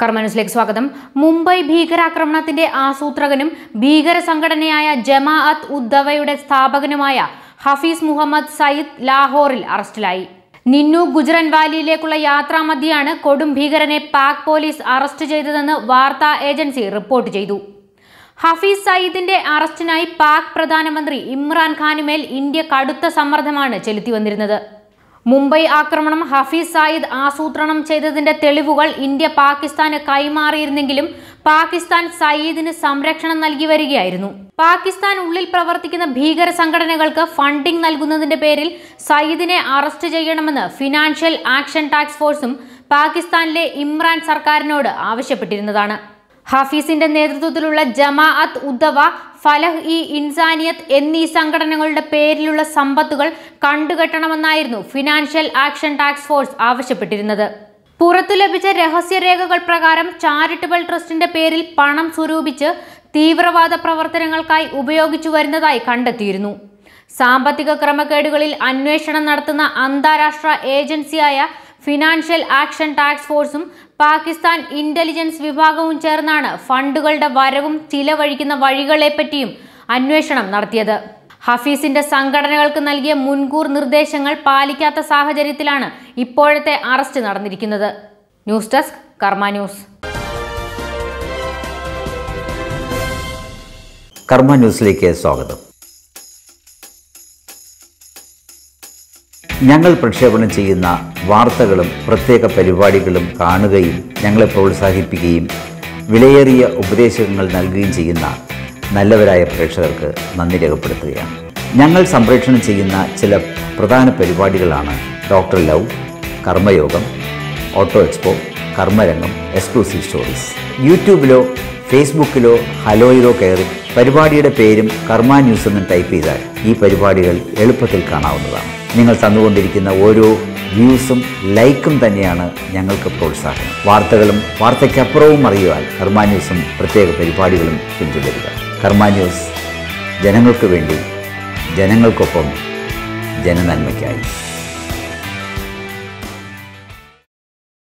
കർമ്മന്യൂസിലേക്ക് സ്വാഗതം മുംബൈ ഭീകരാക്രമണത്തിന്റെ ആസൂത്രകനും ഭീകര സംഘടനയായ ജമാഅത്ത് ഉദ്ദവയുടെ സ്ഥാപകനുമായ ഹഫീസ് മുഹമ്മദ് സയ്യിദ് ലാഹോറിൽ അറസ്റ്റിലായി നിന്നു ഗുജറൻവാലിയിലേക്കുള്ള യാത്രാമധ്യയാണ് കൊടും ഭീകരനെ പാക് പോലീസ് അറസ്റ്റ് ചെയ്തതെന്ന് വാർത്താ ഏജൻസി റിപ്പോർട്ട് ചെയ്തു ഹഫീസ് സയ്യിദിന്റെ അറസ്റ്റിനായി പാക് പ്രധാനമന്ത്രി ഇമ്രാൻഖാനുമേൽ ഇന്ത്യ കടുത്ത സമ്മർദ്ദമാണ് ചെലുത്തി വന്നിരുന്നത് മുംബൈ ആക്രമണം ഹഫീസ് സായിദ് ആസൂത്രണം ചെയ്തതിന്റെ തെളിവുകൾ ഇന്ത്യ പാകിസ്ഥാന് കൈമാറിയിരുന്നെങ്കിലും പാകിസ്ഥാൻ സയ്യിദിന് സംരക്ഷണം നൽകി വരികയായിരുന്നു പാകിസ്ഥാൻ ഉള്ളിൽ പ്രവർത്തിക്കുന്ന ഭീകര സംഘടനകൾക്ക് ഫണ്ടിംഗ് നൽകുന്നതിന്റെ പേരിൽ സയ്യിദിനെ അറസ്റ്റ് ചെയ്യണമെന്ന് ഫിനാൻഷ്യൽ ആക്ഷൻ ടാസ്ക് ഫോഴ്സും പാകിസ്ഥാനിലെ ഇമ്രാൻ സർക്കാരിനോട് ആവശ്യപ്പെട്ടിരുന്നതാണ് ഹഫീസിന്റെ നേതൃത്വത്തിലുള്ള ജമാഅത്ത് ഉദ്ദവ ഫലഹ് ഇ ഇൻസാനിയത്ത് എന്നീ സംഘടനകളുടെ പേരിലുള്ള സമ്പത്തുകൾ കണ്ടുകെട്ടണമെന്നായിരുന്നു ഫിനാൻഷ്യൽ ആക്ഷൻ ടാസ്ക് ഫോഴ്സ് ആവശ്യപ്പെട്ടിരുന്നത് പുറത്തു ലഭിച്ച രഹസ്യരേഖകൾ പ്രകാരം ചാരിറ്റബിൾ ട്രസ്റ്റിന്റെ പേരിൽ പണം സ്വരൂപിച്ച് തീവ്രവാദ പ്രവർത്തനങ്ങൾക്കായി ഉപയോഗിച്ചു വരുന്നതായി കണ്ടെത്തിയിരുന്നു സാമ്പത്തിക ക്രമക്കേടുകളിൽ അന്വേഷണം നടത്തുന്ന അന്താരാഷ്ട്ര ഏജൻസിയായ ഫിനാൻഷ്യൽ ആക്ഷൻ ടാസ്ക് ഫോഴ്സും പാകിസ്ഥാൻ ഇന്റലിജൻസ് വിഭാഗവും ചേർന്നാണ് ഫണ്ടുകളുടെ വരവും ചിലവഴിക്കുന്ന വഴികളെപ്പറ്റിയും അന്വേഷണം നടത്തിയത് ഹഫീസിന്റെ സംഘടനകൾക്ക് നൽകിയ മുൻകൂർ നിർദ്ദേശങ്ങൾ പാലിക്കാത്ത സാഹചര്യത്തിലാണ് ഇപ്പോഴത്തെ അറസ്റ്റ് നടന്നിരിക്കുന്നത് ന്യൂസ് ഡെസ്ക് കർമ്മ ന്യൂസ് കർമ്മ ന്യൂസിലേക്ക് സ്വാഗതം ഞങ്ങൾ പ്രക്ഷേപണം ചെയ്യുന്ന വാർത്തകളും പ്രത്യേക പരിപാടികളും കാണുകയും ഞങ്ങളെ പ്രോത്സാഹിപ്പിക്കുകയും വിലയേറിയ ഉപദേശങ്ങൾ നൽകുകയും ചെയ്യുന്ന നല്ലവരായ പ്രേക്ഷകർക്ക് നന്ദി രേഖപ്പെടുത്തുകയാണ് ഞങ്ങൾ സംപ്രേഷണം ചെയ്യുന്ന ചില പ്രധാന പരിപാടികളാണ് ഡോക്ടർ ലവ് കർമ്മയോഗം ഓട്ടോ എക്സ്പോ കർമ്മരംഗം എക്സ്ക്ലൂസീവ് സ്റ്റോറീസ് യൂട്യൂബിലോ ഫേസ്ബുക്കിലോ ഹലോയിലോ കയറി പരിപാടിയുടെ പേരും കർമ്മ ന്യൂസ് എന്ന് ടൈപ്പ് ചെയ്താൽ ഈ പരിപാടികൾ എളുപ്പത്തിൽ കാണാവുന്നതാണ് നിങ്ങൾ തന്നുകൊണ്ടിരിക്കുന്ന ഓരോ വ്യൂസും ലൈക്കും തന്നെയാണ് ഞങ്ങൾക്ക് പ്രോത്സാഹനം വാർത്തകളും വാർത്തയ്ക്കപ്പുറവും അറിയുവാൻ കർമ്മ ന്യൂസും പ്രത്യേക പരിപാടികളും പിന്തുടരുക കർമ്മ ന്യൂസ് ജനങ്ങൾക്ക് വേണ്ടി ജനങ്ങൾക്കൊപ്പം ജനനന്മയ്ക്കായി